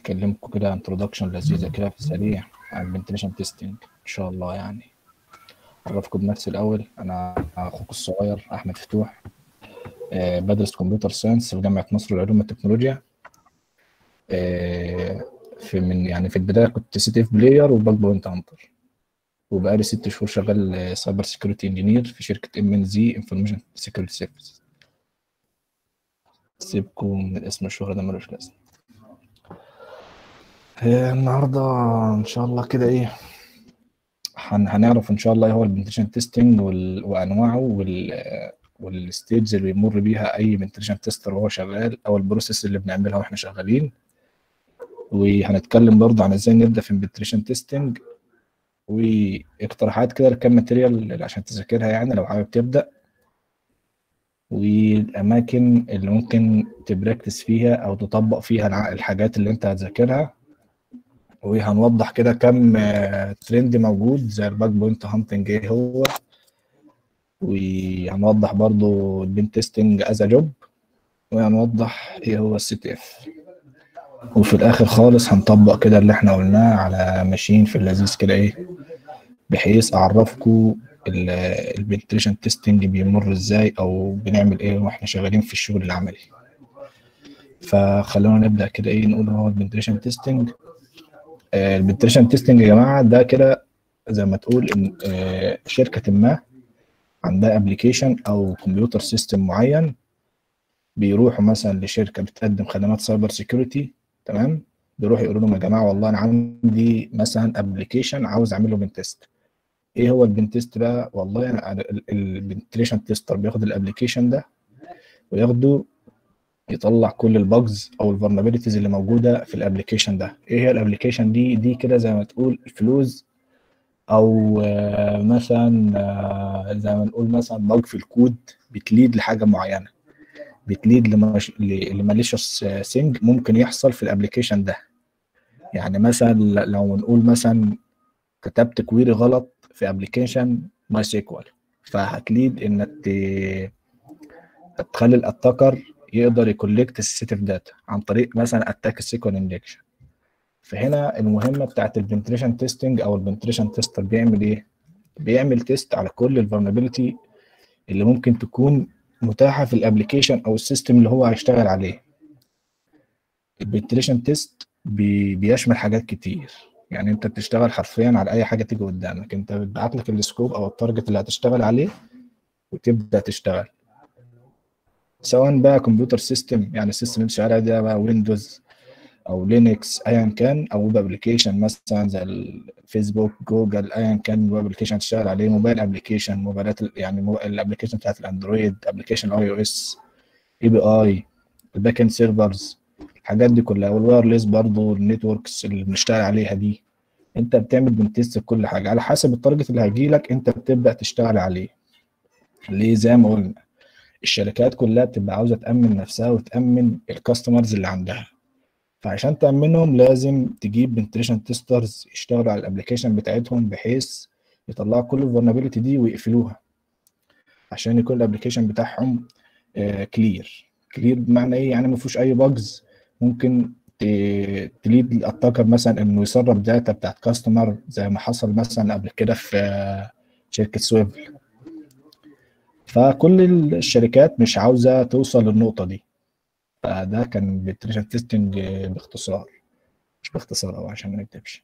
اكلمكم كده انترودكشن لذيذه كده في السريع عن البنتريشن تيستنج ان شاء الله يعني اعرفكم بنفسي الاول انا اخوك الصغير احمد فتوح آه، بدرس كمبيوتر ساينس في جامعه مصر للعلوم والتكنولوجيا آه، في من يعني في البدايه كنت سي تي اف بلاير وباك بوينت هانتر وبقالي ست شهور شغال سايبر سيكيورتي انجينير في شركه ام ان زي انفورميشن سيكيورتي سيرفيس سيبكم من اسم الشهرة ده ملوش لازمه آه، النهارده ان شاء الله كده ايه هن- هنعرف ان شاء الله ايه هو البنتريشن تيستنج وانواعه وال والستيجز اللي بيمر بيها اي بنتريشن تيستر وهو شغال او البروسيس اللي بنعملها واحنا شغالين وهنتكلم برضه عن ازاي نبدا في البنتريشن تيستنج واقتراحات كده لكام ماتيريال عشان تذاكرها يعني لو حابب تبدا والاماكن اللي ممكن تبراكتس فيها او تطبق فيها الع- الحاجات اللي انت هتذاكرها وهنوضح كده كم آه، ترند موجود زي الباك بوينت هانتنج ايه هو وهنوضح برضو البين تيستنج از جوب وهنوضح ايه هو السي تي اف وفي الاخر خالص هنطبق كده اللي احنا قلناه على ماشين في اللذيذ كده ايه بحيث اعرفكم البنتريشن تيستنج بيمر ازاي او بنعمل ايه واحنا شغالين في الشغل العملي فخلونا نبدا كده ايه نقول هو البنتريشن تيستنج البنتريشن تيستنج يا جماعه ده كده زي ما تقول ان آه، شركه ما عندها ابلكيشن او كمبيوتر سيستم معين بيروحوا مثلا لشركه بتقدم خدمات سايبر سيكيورتي تمام بيروحوا يقولوا لهم يا جماعه والله انا عندي مثلا ابلكيشن عاوز اعمل له بن تيست ايه هو البن تيست بقى والله انا البنتريشن تيستر بياخد الابلكيشن ده وياخده يطلع كل الباجز او الفولنربيلتيز اللي موجوده في الابلكيشن ده ايه هي الابلكيشن دي دي كده زي ما تقول فلوز او آه، مثلا آه، زي ما نقول مثلا باج في الكود بتليد لحاجه معينه بتليد لمش... لماليشيوس سينج ممكن يحصل في الابلكيشن ده يعني مثلا ل- لو نقول مثلا كتبت كويري غلط في ابلكيشن ماي سيكوال فهتليد انك ت- تخلي الاتاكر يقدر يكولكت السيتيف داتا عن طريق مثلا اتاك السيكوال انجكشن فهنا المهمه بتاعت البنتريشن تيستنج او البنتريشن تيستر بيعمل ايه بيعمل تيست على كل الفولنربيلتي اللي ممكن تكون متاحه في الابلكيشن او السيستم اللي هو هيشتغل عليه البنتريشن تيست بي بيشمل حاجات كتير يعني انت بتشتغل حرفيا على اي حاجه تيجي قدامك انت بتبعت لك السكوب او التارجت اللي هتشتغل عليه وتبدا تشتغل سواء بقى كمبيوتر سيستم يعني السيستم اللي انت شغال عليه ده بقى ويندوز او لينكس ايا كان او ويب ابلكيشن مثلا زي الفيسبوك جوجل ايا كان ويب ابلكيشن تشتغل عليه موبايل ابلكيشن موبايلات ال- يعني الابلكيشن بتاعت الاندرويد ابلكيشن اي او اس اي بي اي الباك اند سيرفرز الحاجات دي كلها والوايرلس برضو النتوركس اللي بنشتغل عليها دي انت بتعمل بنتست كل حاجه على حسب التارجت اللي هيجي لك انت بتبدا تشتغل عليه ليه زي ما قلنا الشركات كلها بتبقى عاوزه تامن نفسها وتامن الكاستمرز اللي عندها فعشان تأمنهم لازم تجيب بنتريشن تيسترز يشتغلوا على الابلكيشن بتاعتهم بحيث يطلعوا كل الفولنربيلتي دي ويقفلوها عشان يكون الابلكيشن بتاعهم كلير كلير بمعنى ايه يعني ما فيهوش اي باجز ممكن ت- تليد الاتاكر مثلا انه يسرب داتا بتاعت كاستمر زي ما حصل مثلا قبل كده في آه، شركة سويفل فكل الشركات مش عاوزة توصل للنقطة دي فده كان بنتريشن تيستنج باختصار مش باختصار أوي عشان ما نكتبش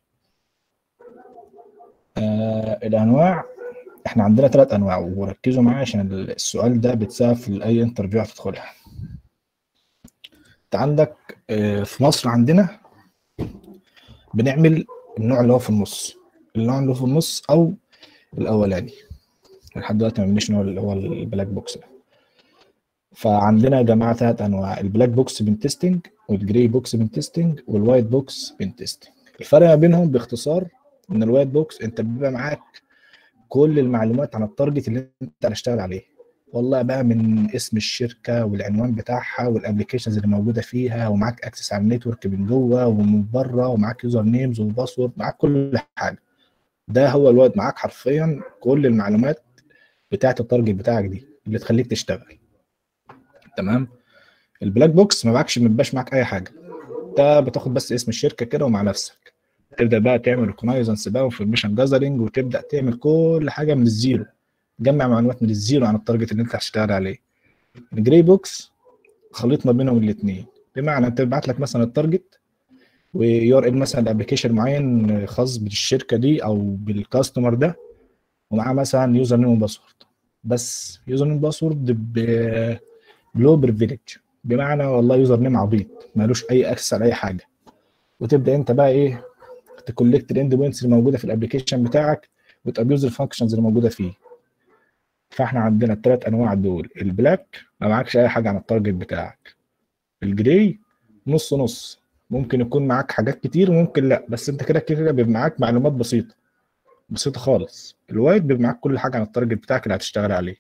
آه الانواع احنا عندنا ثلاث انواع وركزوا معايا عشان السؤال ده بيتسال في اي انترفيو هتدخلها انت عندك آه في مصر عندنا بنعمل النوع اللي هو في النص النوع اللي هو في النص او الاولاني لحد دلوقتي ما بنش اللي هو البلاك بوكس ده فعندنا يا جماعه ثلاث انواع البلاك بوكس بين تيستنج والجراي بوكس بين تيستنج والوايت بوكس بين تيستنج الفرق ما بينهم باختصار ان الوايت بوكس انت بيبقى معاك كل المعلومات عن التارجت اللي انت هتشتغل عليه والله بقى من اسم الشركه والعنوان بتاعها والابلكيشنز اللي موجوده فيها ومعاك اكسس على النتورك من جوه ومن بره ومعاك يوزر نيمز وباسورد معاك كل حاجه ده هو الواد معاك حرفيا كل المعلومات بتاعت التارجت بتاعك دي اللي تخليك تشتغل تمام البلاك بوكس ما معكش ما بيبقاش معاك اي حاجه انت بتاخد بس اسم الشركه كده ومع نفسك تبدا بقى تعمل ريكونايزنس بقى وانفورميشن جاذرنج وتبدا تعمل كل حاجه من الزيرو تجمع معلومات من الزيرو عن التارجت اللي انت هتشتغل عليه الجراي بوكس خليط ما بينهم الاثنين بمعنى انت بيبعت لك مثلا التارجت ويو ار ال مثلا لابلكيشن معين خاص بالشركه دي او بالكاستمر ده ومعاه مثلا يوزر نيم وباسورد بس يوزر نيم باسورد بلو بريفيليج بمعنى والله يوزر نيم عبيط مالوش اي اكسس على اي حاجه وتبدا انت بقى ايه تكولكت الاند بوينتس اللي موجوده في الابلكيشن بتاعك وتابيوز الفانكشنز اللي موجوده فيه فاحنا عندنا الثلاث انواع دول البلاك ما معكش اي حاجه عن التارجت بتاعك الجراي نص نص ممكن يكون معاك حاجات كتير وممكن لا بس انت كده كده بيبقى معاك معلومات بسيطه بسيطه خالص الوايت بيبقى معاك كل حاجه عن التارجت بتاعك اللي هتشتغل عليه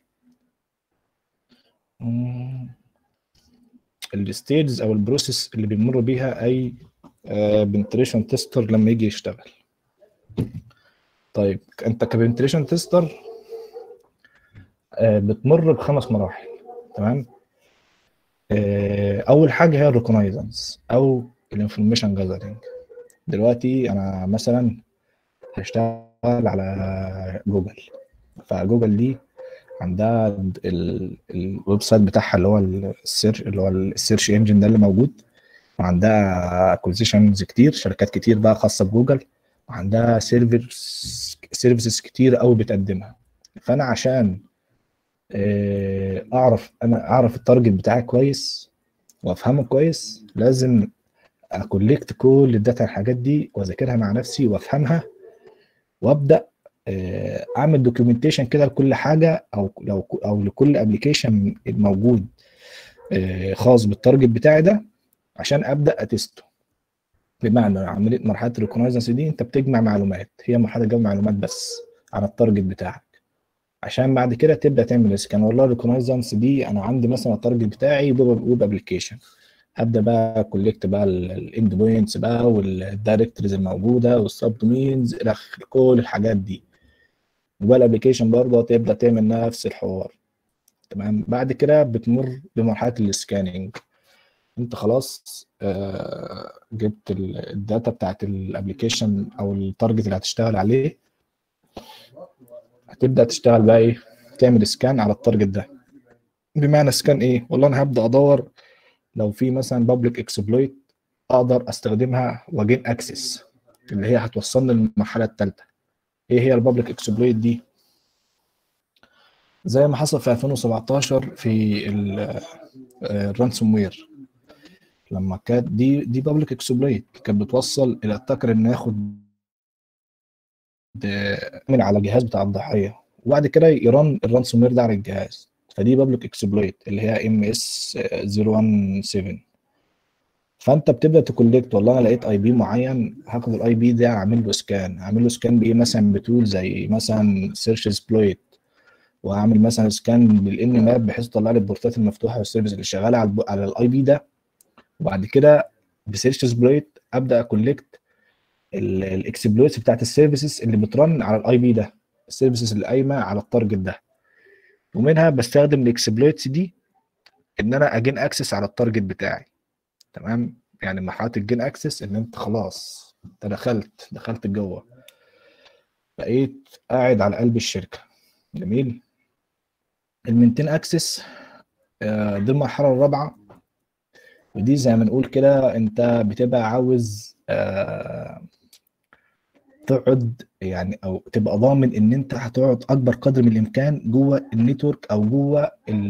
الستيجز او البروسيس اللي بيمر بيها اي بنتريشن تيستر لما يجي يشتغل طيب انت كبنتريشن تيستر بتمر بخمس مراحل تمام اول حاجه هي الريكونايزنس او الانفورميشن جاذرنج دلوقتي انا مثلا هشتغل على جوجل فجوجل دي عندها الويب سايت بتاعها اللي هو السيرش اللي هو السيرش انجن ده اللي موجود وعندها اكوزيشنز كتير شركات كتير بقى خاصه بجوجل وعندها سيرفيس سيرفيسز كتير قوي بتقدمها فانا عشان اعرف انا اعرف التارجت بتاعي كويس وافهمه كويس لازم اكولكت كل الداتا الحاجات دي واذاكرها مع نفسي وافهمها وابدا اعمل دوكيومنتيشن كده لكل حاجه او لو او لكل ابلكيشن موجود خاص بالتارجت بتاعي ده عشان ابدا اتسته بمعنى عمليه مرحله الريكونايزنس دي انت بتجمع معلومات هي مرحله جمع معلومات بس عن التارجت بتاعك عشان بعد كده تبدا تعمل سكان والله الريكونايزنس دي انا عندي مثلا التارجت بتاعي ويب ابلكيشن هبدا بقى كولكت بقى الاند بوينتس بقى والدايركتوريز الموجوده والسب دومينز الى كل الحاجات دي موبايل ابلكيشن برضه هتبدا تعمل نفس الحوار تمام بعد كده بتمر بمرحله السكاننج انت خلاص آه جبت الداتا بتاعت الابلكيشن او التارجت اللي هتشتغل عليه هتبدا تشتغل بقى ايه تعمل سكان على التارجت ده بمعنى سكان ايه والله انا هبدا ادور لو في مثلا بابليك اكسبلويت اقدر استخدمها واجين اكسس اللي هي هتوصلني للمرحله الثالثه ايه هي البابليك اكسبلويت دي زي ما حصل في 2017 في الرانسوم وير لما كانت دي دي بابليك اكسبلويت كانت بتوصل الاتاكر انه ياخد من على الجهاز بتاع الضحيه وبعد كده يرن الرانسوم وير ده على الجهاز فدي بابليك اكسبلويت اللي هي ام اس 017 فانت بتبدا تكولكت والله انا لقيت اي بي معين هاخد الاي بي ده اعمل له سكان اعمل له سكان بايه مثلا بتول زي مثلا سيرش سبلويت واعمل مثلا سكان بالان ماب بحيث يطلع لي البورتات المفتوحه والسيرفيس اللي شغاله على على الاي بي ده وبعد كده بسيرش سبلويت ابدا اكولكت الاكسبلويتس بتاعت السيرفيسز اللي بترن على الاي بي ده السيرفيسز اللي قايمه على التارجت ده ومنها بستخدم الاكسبلويتس دي ان انا اجين اكسس على التارجت بتاعي تمام يعني مرحله الجين اكسس ان انت خلاص انت دخلت دخلت جوه بقيت قاعد على قلب الشركه جميل المنتين اكسس دي المرحله الرابعه ودي زي ما نقول كده انت بتبقى عاوز تقعد يعني او تبقى ضامن ان انت هتقعد اكبر قدر من الامكان جوه النتورك او جوه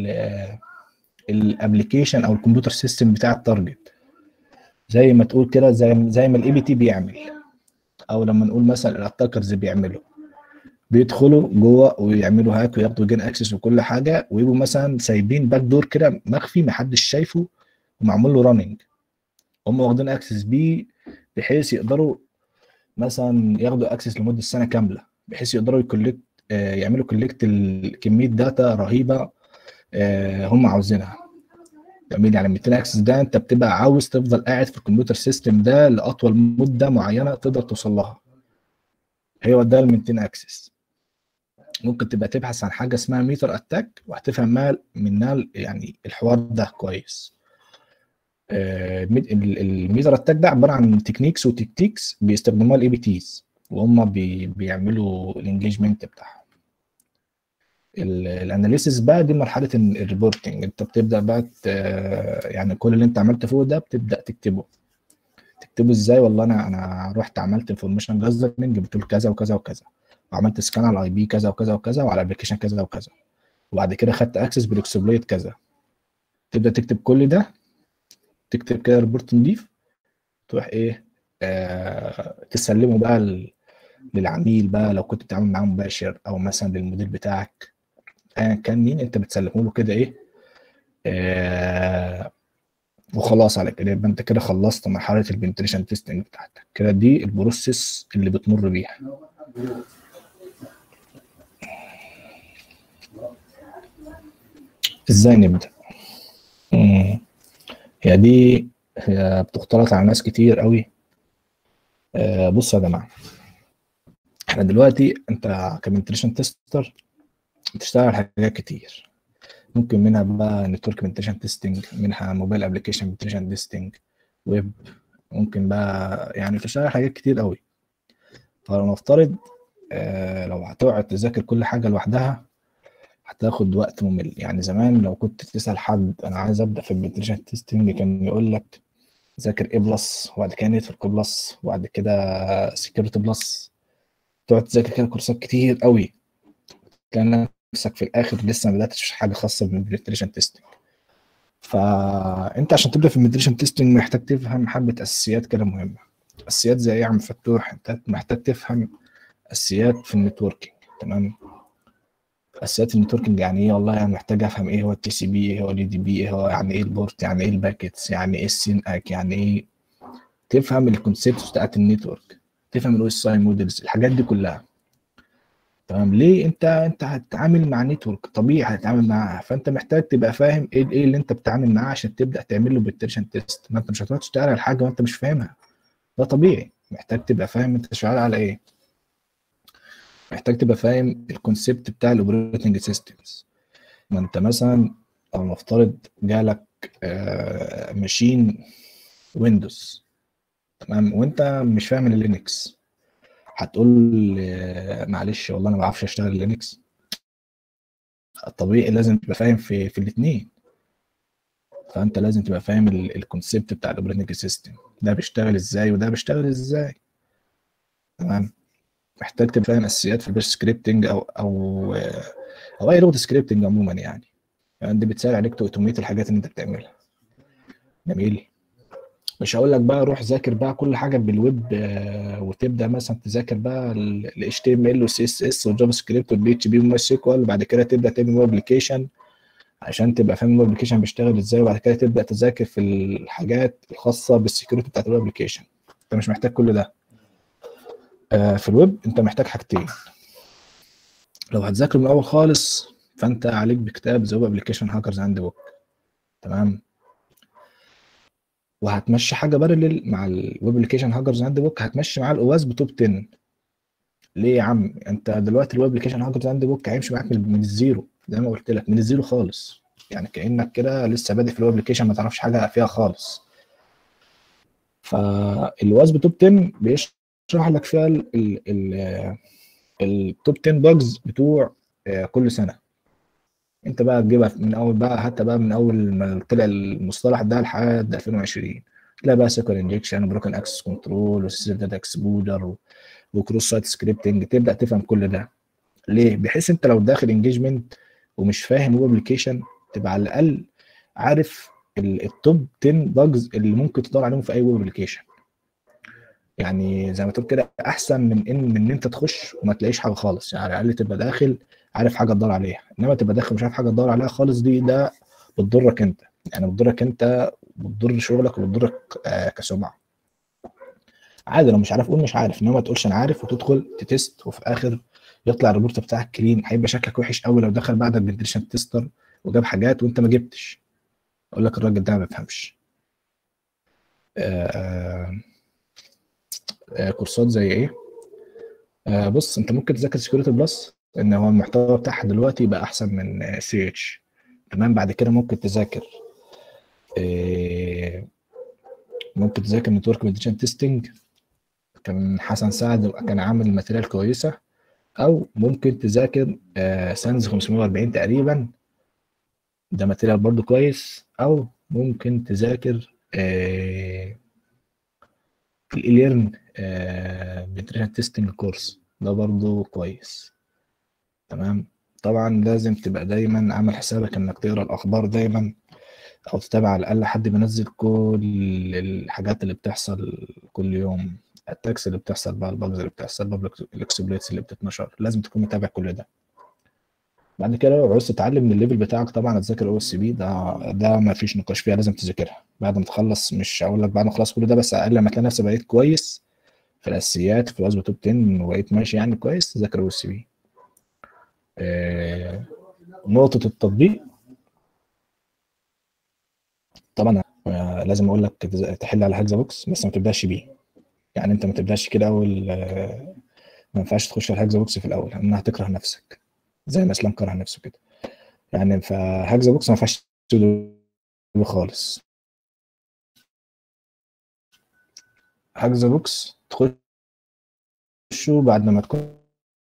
الابلكيشن او الكمبيوتر سيستم بتاع التارجت زي ما تقول كده زي زي ما الاي بي تي بيعمل او لما نقول مثلا الاتاكرز بيعملوا بيدخلوا جوه ويعملوا هاك وياخدوا جين اكسس وكل حاجه ويبقوا مثلا سايبين باك دور كده مخفي محدش شايفه ومعمول له راننج هم واخدين اكسس بيه بحيث يقدروا مثلا ياخدوا اكسس لمده سنه كامله بحيث يقدروا يكولكت آه يعملوا كولكت كميه داتا رهيبه آه هم عاوزينها جميل يعني 200 اكسس ده انت بتبقى عاوز تفضل قاعد في الكمبيوتر سيستم ده لاطول مده معينه تقدر توصل لها هو ده ال 200 اكسس ممكن تبقى تبحث عن حاجه اسمها ميتر اتاك وهتفهم منها يعني الحوار ده كويس آه، الميد- ال- الميزر اتاك ده عباره عن تكنيكس وتكتيكس بيستخدموها الاي بي تيز وهم بي بيعملوا الانجيجمنت بتاعهم الاناليسيس بقى دي مرحله الريبورتنج انت بتبدا بقى ت- يعني كل اللي انت عملته فوق ده بتبدا تكتبه تكتبه ازاي والله انا انا رحت عملت انفورميشن جاذرنج بتقول كذا وكذا وكذا وعملت سكان على الاي بي كذا وكذا وكذا وعلى الابلكيشن كذا وكذا وبعد كده خدت اكسس بالاكسبلويت كذا تبدا تكتب كل ده تكتب كده ريبورت نضيف تروح ايه آه تسلمه بقى ل- للعميل بقى لو كنت بتتعامل معاه مباشر او مثلا للمدير بتاعك ايا كان مين انت بتسلمه له كده ايه آه وخلاص على كده يبقى انت كده خلصت مرحله البنتريشن تيستنج بتاعتك كده دي البروسيس اللي بتمر بيها ازاي نبدا مم. هي دي هي بتختلط على ناس كتير قوي آه بص يا جماعه احنا دلوقتي انت كبنتريشن تيستر بتشتغل على حاجات كتير ممكن منها بقى نتورك بنتريشن تيستنج منها موبايل ابلكيشن بنتريشن تيستنج ويب ممكن بقى يعني بتشتغل على حاجات كتير قوي فلو نفترض آه لو هتقعد تذاكر كل حاجه لوحدها هتاخد وقت ممل يعني زمان لو كنت تسأل حد انا عايز ابدا في البنتريشن تيستنج كان يقول لك ذاكر ايه بلس وبعد كده نتورك بلس وبعد كده سكيورتي بلس تقعد تذاكر كده كورسات كتير قوي تلاقي نفسك في الاخر لسه ما بداتش في حاجه خاصه بالبنتريشن تيستنج فانت عشان تبدا في البنتريشن تيستنج محتاج تفهم حبه اساسيات كده مهمه اساسيات زي ايه يا عم فتوح انت محتاج تفهم اساسيات في النتوركينج تمام اساسيات النتوركينج يعني ايه والله يعني محتاج افهم ايه هو التي سي بي ايه هو اليو دي بي ايه هو يعني ايه البورت يعني ايه الباكيتس يعني ايه السين اك يعني ايه تفهم الكونسيبت بتاعت النتورك تفهم الاو اس اي مودلز الحاجات دي كلها تمام ليه انت انت هتتعامل مع نتورك طبيعي هتتعامل معاها فانت محتاج تبقى فاهم ايه ايه اللي انت بتتعامل معاه عشان تبدا تعمل له بنتريشن تيست ما انت مش هتقعد تشتغل على حاجه وانت مش فاهمها ده طبيعي محتاج تبقى فاهم انت شغال على ايه محتاج تبقى فاهم الكونسيبت بتاع الاوبريتنج سيستمز ما انت مثلا لو نفترض جالك آه ماشين ويندوز تمام وانت مش فاهم اللينكس هتقول آه معلش والله انا ما بعرفش اشتغل لينكس طبيعي لازم تبقى فاهم في في الاثنين فانت لازم تبقى فاهم الكونسيبت بتاع الاوبريتنج سيستم ده بيشتغل ازاي وده بيشتغل ازاي تمام محتاج تبقى فاهم اساسيات في الباش سكريبتنج او او او اي لغه سكريبتنج عموما يعني يعني دي بتساعد عليك توتوميت الحاجات اللي انت بتعملها جميل مش هقول لك بقى روح ذاكر بقى كل حاجه بالويب آه، وتبدا مثلا تذاكر بقى ال اتش تي ام ال والسي اس اس والجافا سكريبت والبي اتش بي والماي سيكوال وبعد كده تبدا تعمل ويب ابلكيشن عشان تبقى فاهم الويب ابلكيشن بيشتغل ازاي وبعد كده تبدا تذاكر في الحاجات الخاصه بالسكيورتي بتاعت الويب ابلكيشن انت مش محتاج كل ده آه، في الويب انت محتاج حاجتين لو هتذاكر من الاول خالص فانت عليك بكتاب ذا ويب ابلكيشن هاكرز هاند بوك تمام وهتمشي حاجه بارلل مع الويب ابلكيشن هاكرز هاند بوك هتمشي معاه الاواز بتوب 10 ليه يا عم انت دلوقتي الويب ابلكيشن هاكرز هاند بوك هيمشي معاك من من الزيرو زي ما قلت لك من الزيرو خالص يعني كانك كده لسه بادئ في الويب ابلكيشن ما تعرفش حاجه فيها خالص فالواز بتوب 10 بيشرح لك فيها ال ال ال التوب 10 باجز بتوع آه، كل سنه انت بقى تجيبها من اول بقى حتى بقى من اول ما طلع المصطلح ده لحد 2020 تلاقي بقى سيكول انجكشن وبروكن اكسس كنترول وسيستم داتا اكسبوجر وكروس سايت سكريبتنج تبدا تفهم كل ده ليه بحيث انت لو داخل انجيجمنت ومش فاهم ويب ابلكيشن تبقى على الاقل عارف ال- التوب 10 باجز اللي ممكن تدور عليهم في اي ويب ابلكيشن يعني زي ما تقول كده احسن من ان من ان انت تخش وما تلاقيش حاجه خالص يعني على الاقل تبقى داخل عارف حاجه تدور عليها انما تبقى داخل مش عارف حاجه تدور عليها خالص دي ده بتضرك انت يعني بتضرك انت بتضر شغلك وبتضرك آه كسمعه عادي لو مش عارف قول مش عارف انما ما تقولش انا عارف وتدخل تتست وفي الاخر يطلع الريبورت بتاعك كلين هيبقى شكلك وحش قوي لو دخل بعدك بنتريشن تيستر وجاب حاجات وانت ما جبتش اقول لك الراجل ده ما بيفهمش آه آه كورسات زي ايه آه بص انت ممكن تذاكر سكيورتي بلس ان هو المحتوى بتاعها دلوقتي بقى احسن من سي اتش تمام بعد كده ممكن تذاكر ممكن تذاكر نتورك بنتريشن تيستنج كان حسن سعد كان عامل ماتيريال كويسه او ممكن تذاكر آه سانز 540 تقريبا ده ماتيريال برضو كويس او ممكن تذاكر آه الإليرن بنتريشن تيستنج كورس ده برضو كويس تمام طبعا لازم تبقى دايما عامل حسابك انك تقرا الاخبار دايما او تتابع على الاقل حد بينزل كل الحاجات اللي بتحصل كل يوم التاكس اللي بتحصل بقى الباجز اللي بتحصل بقى الاكسبلويتس اللي بتتنشر لازم تكون متابع كل ده بعد كده لو عاوز تتعلم من الليفل بتاعك طبعا هتذاكر او اس بي ده ده ما فيش نقاش فيها لازم تذاكرها بعد ما تخلص مش هقول لك بعد ما تخلص كل ده بس اقل ما تلاقي نفسك بقيت كويس في الاساسيات في وزن توب 10 وبقيت ماشي يعني كويس تذاكر او اس بي نقطة التطبيق طبعا آه، لازم اقول لك تز- تحل على هاكزا بوكس بس ما تبداش بيه يعني انت ما تبداش كده اول آه، ما ينفعش تخش على هاكزا بوكس في الاول لانها هتكره نفسك زي ما اسلام كره نفسه كده يعني فهاكزا بوكس ما ينفعش تبدأ بيه خالص هاكزا بوكس تخشه بعد ما تكون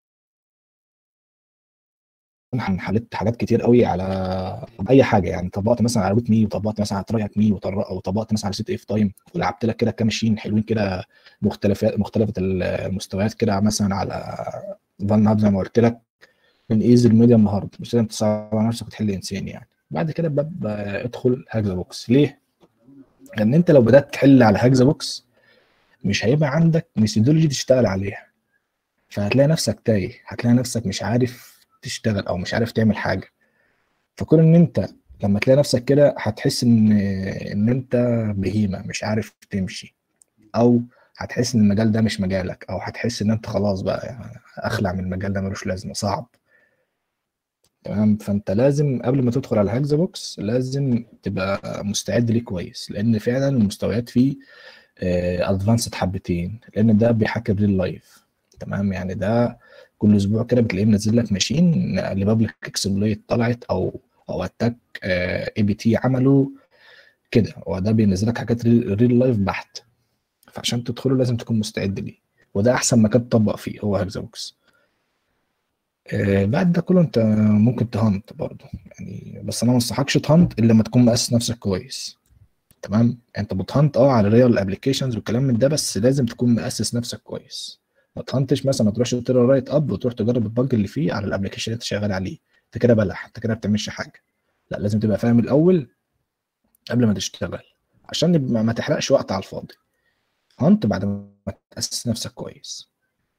حلت حاجات كتير قوي على اي حاجه يعني طبقت مثلا على روت مي وطبقت مثلا على ترايك مي وطر- وطبقت مثلا على سيت اف تايم ولعبت لك كده كام ماشين حلوين كده مختلفات مختلفه المستويات كده مثلا على فان هاب زي ما قلت لك من ايزي الميديوم هارد مش لازم تصعب على نفسك وتحل انسان يعني بعد كده بب- ادخل هاكزا بوكس ليه؟ لان انت لو بدات تحل على هاكزا بوكس مش هيبقى عندك ميثودولوجي تشتغل عليها فهتلاقي نفسك تايه هتلاقي نفسك مش عارف تشتغل او مش عارف تعمل حاجه فكون ان انت لما تلاقي نفسك كده هتحس ان ان انت بهيمه مش عارف تمشي او هتحس ان المجال ده مش مجالك او هتحس ان انت خلاص بقى يعني اخلع من المجال ده ملوش لازمه صعب تمام فانت لازم قبل ما تدخل على هاكزا بوكس لازم تبقى مستعد ليه كويس لان فعلا المستويات فيه ادفانسد حبتين لان ده بيحكي ريل لايف تمام يعني ده كل اسبوع كده بتلاقيه منزل لك ماشين لبابليك اكسبلويت طلعت او او اتاك اي بي تي عملوا كده وده بينزل لك حاجات ريل لايف بحت فعشان تدخله لازم تكون مستعد ليه وده احسن مكان تطبق فيه هو هاكزا بوكس آه، بعد ده كله انت ممكن تهانت برضه يعني بس انا ما انصحكش تهانت الا لما تكون مؤسس نفسك كويس تمام انت بتهانت اه على ريال ابلكيشنز والكلام من ده بس لازم تكون مؤسس نفسك كويس ما تهانتش مثلا ما تروحش تقرا رايت اب وتروح تجرب البج اللي فيه على الابلكيشن اللي انت شغال عليه انت كده بلح انت كده ما بتعملش حاجه لا لازم تبقى فاهم الاول قبل ما تشتغل عشان يبقى ما تحرقش وقت على الفاضي هانت بعد ما تاسس نفسك كويس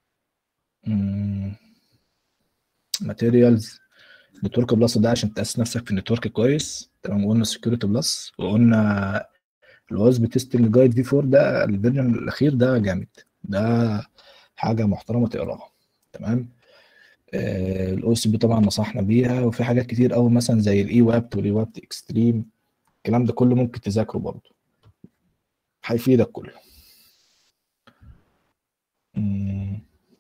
ماتيريالز نتورك بلس ده عشان تاسس نفسك في النتورك كويس تمام وقلنا سكيورتي بلس وقلنا الوزب تيستنج جايد في 4 ده الفيرجن الاخير ده جامد ده حاجه محترمه تقراها تمام الاو اس بي طبعا نصحنا بيها وفي حاجات كتير قوي مثلا زي الاي واب والاي واب اكستريم الكلام ده كله ممكن تذاكره برضه هيفيدك كله مم.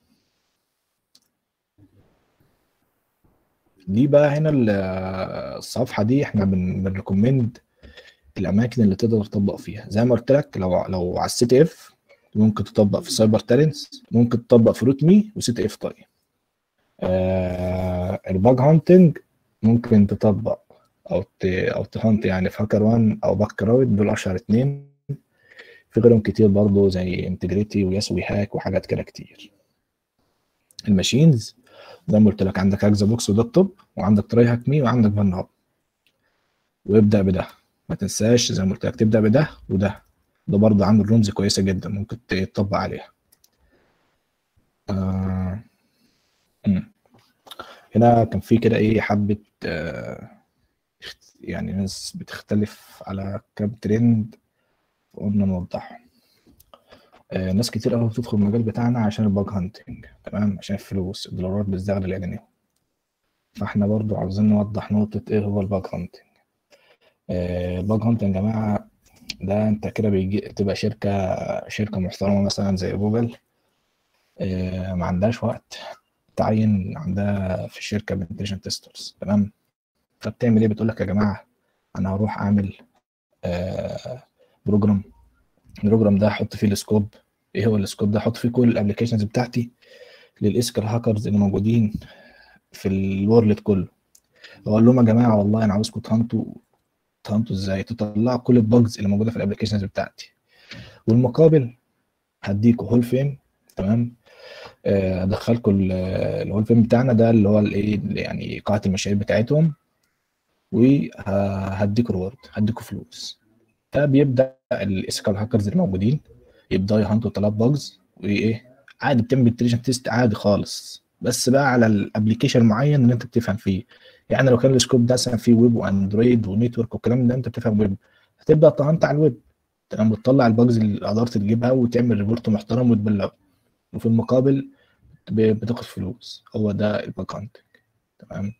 دي بقى هنا ال- الصفحة دي احنا بن- بنريكومند الأماكن اللي تقدر تطبق فيها زي ما قلت لك لو لو على السي تي اف ممكن تطبق في سايبر تالنتس ممكن تطبق في روت مي وسي تي اف طيب آه الباج هانتنج ممكن تطبق او ت او تهانت يعني في هاكر وان او باك كراود دول اشهر اتنين في غيرهم كتير برضه زي انتجريتي وياسوي هاك وحاجات كده كتير الماشينز زي ما قلت لك عندك هاكزا بوكس وديسكتوب وعندك تراي هاك مي وعندك فان هاب وابدا بده ما تنساش زي ما قلت لك تبدا بده وده ده برضه عامل رمز كويسه جدا ممكن تطبق عليها آه. مم. هنا كان في كده ايه حبه آه اخت- يعني ناس بتختلف على كام ترند قلنا نوضحهم آه ناس كتير قوي بتدخل المجال بتاعنا عشان الباج هانتنج تمام عشان الفلوس الدولارات بالزغل الأجنبي فاحنا برضو عاوزين نوضح نقطة ايه هو الباج هانتنج آه الباج هانتنج يا جماعة ده انت كده بيجي تبقى شركة شركة محترمة مثلا زي جوجل آه ما عندهاش وقت تعين عندها في الشركة بنتيشن تيسترز تمام فبتعمل ايه بتقول لك يا جماعة انا هروح اعمل آه بروجرام البروجرام ده احط فيه السكوب ايه هو السكوب ده احط فيه كل الابلكيشنز بتاعتي للاسكال هاكرز اللي موجودين في الورلد كله اقول لهم يا جماعه والله انا عاوزكم تهانتوا تهانتوا ازاي تطلعوا كل البجز اللي موجوده في الابلكيشنز بتاعتي والمقابل هديكوا هول فيم تمام آه، ادخلكم الهول فيم بتاعنا ده اللي هو الايه يعني قاعه المشاريع بتاعتهم وهديكوا ريورد هديكوا فلوس فبيبدا الاسكال هاكرز الموجودين يبداوا يهانتوا طلب باجز وايه عادي بتعمل بنتريشن تيست عادي خالص بس بقى على الابلكيشن معين اللي انت بتفهم فيه يعني لو كان السكوب ده مثلا فيه ويب واندرويد ونتورك والكلام ده انت بتفهم ويب هتبدا تهانت على الويب تمام بتطلع الباجز اللي قدرت تجيبها وتعمل ريبورت محترم وتبلغه وفي المقابل ب- بتاخد فلوس هو ده الباك هانتنج تمام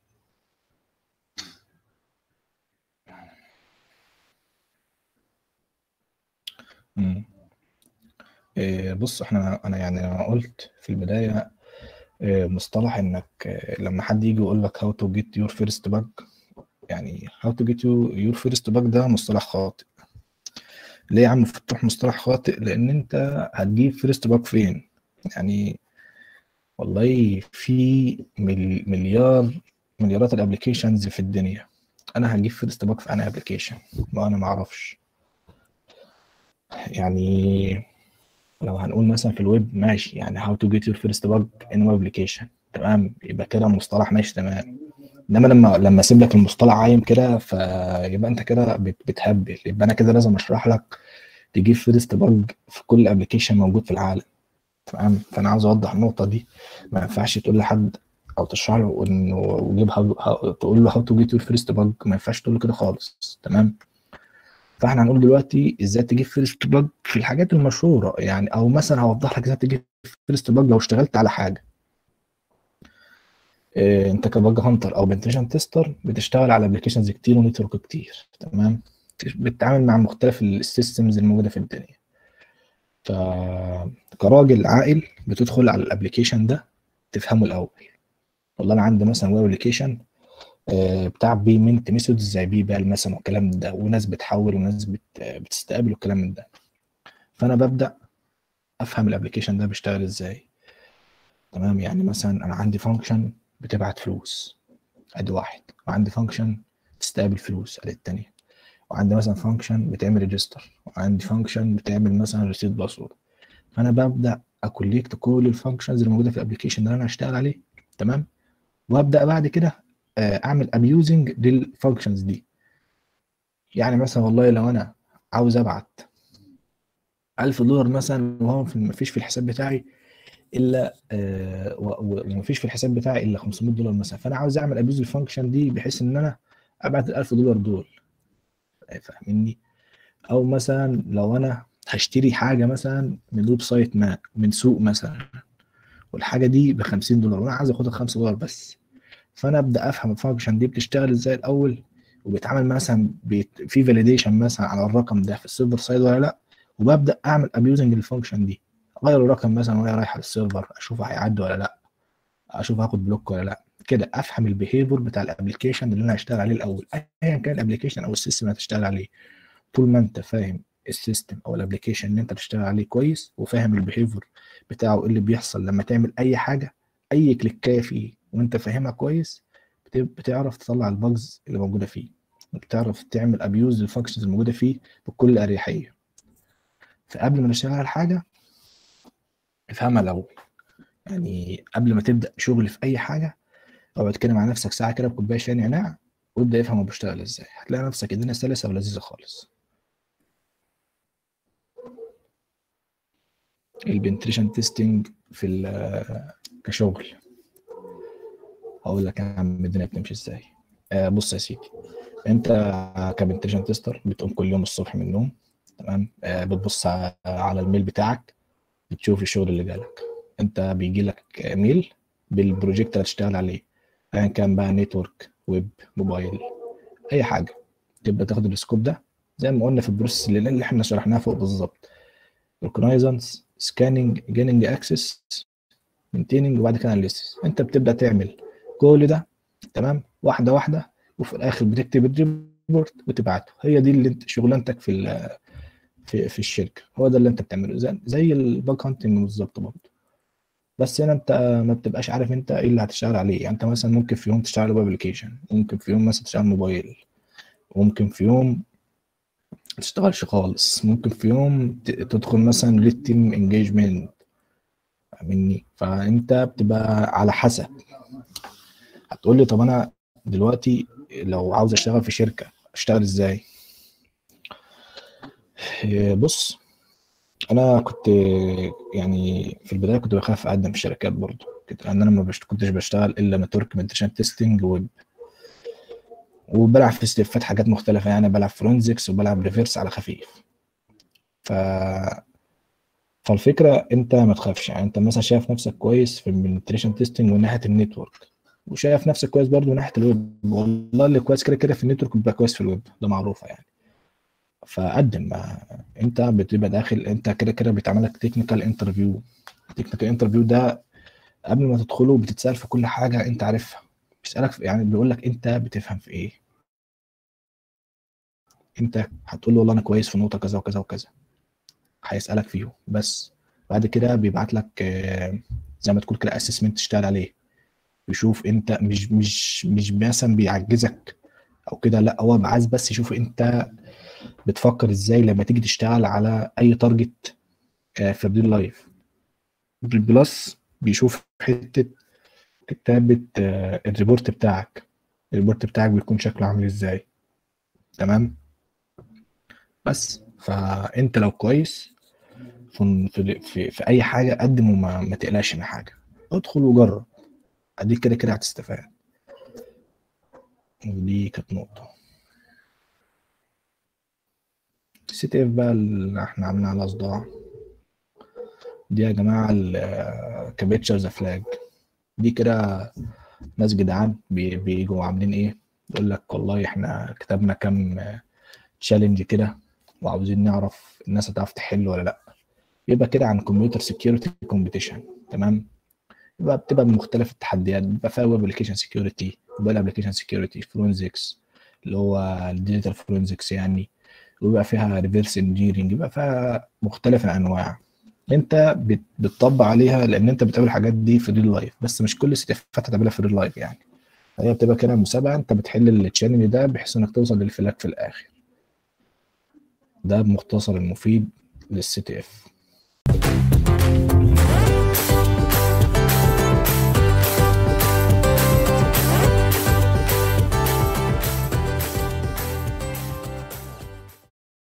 مم. إيه، بص احنا انا يعني انا قلت في البدايه إيه، مصطلح انك إيه، لما حد يجي يقول لك how to get your first bug يعني how to get you- your first bug ده مصطلح خاطئ ليه يا عم فتوح مصطلح خاطئ لان انت هتجيب فيرست باج فين يعني والله في مل- مليار مليارات الابلكيشنز في الدنيا انا هجيب فيرست باج في انا ابلكيشن ما انا ما اعرفش يعني لو هنقول مثلا في الويب ماشي يعني how to get your first bug in web application تمام يبقى كده مصطلح ماشي تمام انما لما لما اسيب لك المصطلح عايم كده فيبقى انت كده بت- بتهبل يبقى انا كده لازم اشرح لك تجيب فيرست باج في كل ابلكيشن موجود في العالم تمام فانا عاوز اوضح النقطه دي ما ينفعش تقول لحد او تشرح له انه وجيب هاو هاو- تقول له هاو تو جيت يور فيرست باج ما ينفعش تقول له كده خالص تمام فاحنا هنقول دلوقتي ازاي تجيب فيرست باج في الحاجات المشهوره يعني او مثلا هوضح لك ازاي تجيب فيرست باج لو اشتغلت على حاجه إيه، انت كباج هانتر او بنتريشن تيستر بتشتغل على ابلكيشنز كتير ونتورك كتير تمام بتتعامل مع مختلف السيستمز الموجوده في الدنيا فكراجل عاقل بتدخل على الابلكيشن ده تفهمه الاول والله انا عندي مثلا ويب ابلكيشن بتاع بي منت ميثودز زي بي بال مثلا والكلام ده وناس بتحول وناس بت بتستقبل والكلام من ده فانا ببدا افهم الابلكيشن ده بيشتغل ازاي تمام يعني مثلا انا عندي فانكشن بتبعت فلوس ادي واحد وعندي فانكشن تستقبل فلوس ادي التانية وعندي مثلا فانكشن بتعمل ريجستر وعندي فانكشن بتعمل مثلا ريسيت باسورد فانا ببدا اكوليكت كل الفانكشنز اللي موجوده في الابلكيشن اللي انا هشتغل عليه تمام وابدا بعد كده آه، اعمل ابيوزنج للفانكشنز دي يعني مثلا والله لو انا عاوز ابعت 1000 دولار مثلا وهو في- مفيش في الحساب بتاعي الا آه، و- و- ومفيش في الحساب بتاعي الا 500 دولار مثلا فانا عاوز اعمل ابيوز الفانكشن دي بحيث ان انا ابعت ال 1000 دولار دول فاهمني او مثلا لو انا هشتري حاجه مثلا من ويب سايت ما من سوق مثلا والحاجه دي ب 50 دولار وانا عايز اخدها ب 5 دولار بس فانا ابدا افهم الفانكشن دي بتشتغل ازاي الاول وبيتعمل مثلا بيت في فاليديشن مثلا على الرقم ده في السيرفر سايد ولا لا وببدا اعمل ابيوزنج للفانكشن دي اغير الرقم مثلا وهي رايحه للسيرفر اشوف هيعدي ولا لا اشوف هاخد بلوك ولا لا كده افهم البيهيفير بتاع الابلكيشن اللي انا هشتغل عليه الاول ايا كان الابلكيشن او السيستم اللي هتشتغل عليه طول ما انت فاهم السيستم او الابلكيشن اللي انت بتشتغل عليه كويس وفاهم البيهيفير بتاعه ايه اللي بيحصل لما تعمل اي حاجه اي كليكايه فيه وانت فاهمها كويس بت- بتعرف تطلع الباجز اللي موجوده فيه بتعرف تعمل ابيوز للفانكشنز الموجوده فيه بكل اريحيه فقبل ما نشتغل على حاجه افهمها الاول يعني قبل ما تبدا شغل في اي حاجه اقعد كده مع نفسك ساعه كده بكوبايه شاي نعناع وابدا افهم هو بيشتغل ازاي هتلاقي نفسك الدنيا سلسه ولذيذه خالص البنتريشن تيستنج في ال- كشغل هقول لك يا عم الدنيا بتمشي ازاي آه بص يا سيدي انت كبنتريشن تيستر بتقوم كل يوم الصبح من النوم تمام آه بتبص ع- على الميل بتاعك بتشوف الشغل اللي جالك انت بيجي لك ميل بالبروجكت اللي هتشتغل عليه ايا كان بقى نتورك ويب موبايل اي حاجه تبدا تاخد السكوب ده زي ما قلنا في البروسيس اللي, اللي احنا شرحناها فوق بالظبط ريكونايزنس سكاننج جيننج اكسس مينتيننج وبعد كده اناليسيس انت بتبدا تعمل كل ده تمام واحده واحده وفي الاخر بتكتب الريبورت وتبعته هي دي اللي انت شغلانتك في ال في, في الشركه هو ده اللي انت بتعمله زي, زي الباج هانتنج بالظبط برضه بس هنا انت ما بتبقاش عارف انت ايه اللي هتشتغل عليه يعني انت مثلا ممكن في يوم تشتغل ويب ابلكيشن ممكن في يوم مثلا تشتغل موبايل وممكن في يوم ما تشتغلش خالص ممكن في يوم ت- تدخل مثلا ريد تيم انجيجمنت فاهمني فانت بتبقى على حسب هتقول لي طب انا دلوقتي لو عاوز اشتغل في شركه اشتغل ازاي إيه، بص انا كنت يعني في البدايه كنت بخاف اقدم في شركات برضه كنت لان انا ما بشت... كنتش بشتغل الا نتورك بنتريشن تيستنج ويب وبلعب في ستيفات حاجات مختلفه يعني بلعب فرونزكس وبلعب ريفيرس على خفيف ف فالفكره انت ما تخافش يعني انت مثلا شايف نفسك كويس في البنتريشن تيستنج من ناحيه النتورك وشايف نفسك كويس برضه من ناحيه الويب والله اللي كويس كده كده في النتورك بيبقى كويس في الويب ده معروفه يعني فقدم ما انت بتبقى داخل انت كده كده بيتعمل لك تكنيكال انترفيو التكنيكال انترفيو ده قبل ما تدخله بتتسال في كل حاجه انت عارفها بيسالك في يعني بيقول لك انت بتفهم في ايه انت هتقول له والله انا كويس في نقطه كذا وكذا وكذا هيسالك فيهم بس بعد كده بيبعت لك آه، زي ما تقول كده اسسمنت تشتغل عليه يشوف انت مش مش مش مثلا بيعجزك او كده لا هو عايز بس يشوف انت بتفكر ازاي لما تيجي تشتغل على اي تارجت آه، في الريل لايف بالبلس بيشوف حته كتابه آه، الريبورت بتاعك الريبورت بتاعك بيكون شكله عامل ازاي تمام بس فانت لو كويس في في في, في اي حاجه قدم وما ما تقلقش من حاجه ادخل وجرب اديك كده كده هتستفاد ودي كانت نقطه سي تي اف بقى اللي احنا عاملين على صداع دي يا جماعه كبيتشرز فلاج دي كده ناس جدعان بي- بيجوا عاملين ايه يقول لك والله احنا كتبنا كام تشالنج كده وعاوزين نعرف الناس هتعرف تحل ولا لا يبقى كده عن كمبيوتر سكيورتي كومبيتيشن تمام يبقى بتبقى بمختلف التحديات بيبقى فيها ويب ابلكيشن سكيورتي موبايل ابلكيشن سكيورتي فرونزكس اللي هو الديجيتال فرونزكس يعني ويبقى فيها ريفرس انجينيرنج يبقى فيها مختلف الانواع انت بت- بتطبق عليها لان انت بتقابل الحاجات دي في الريل لايف بس مش كل الستيفات هتقابلها في الريل لايف يعني هي بتبقى كده مسابقه انت بتحل التشالنج ده بحيث انك توصل للفلاج في الاخر ده بمختصر المفيد للسي تي اف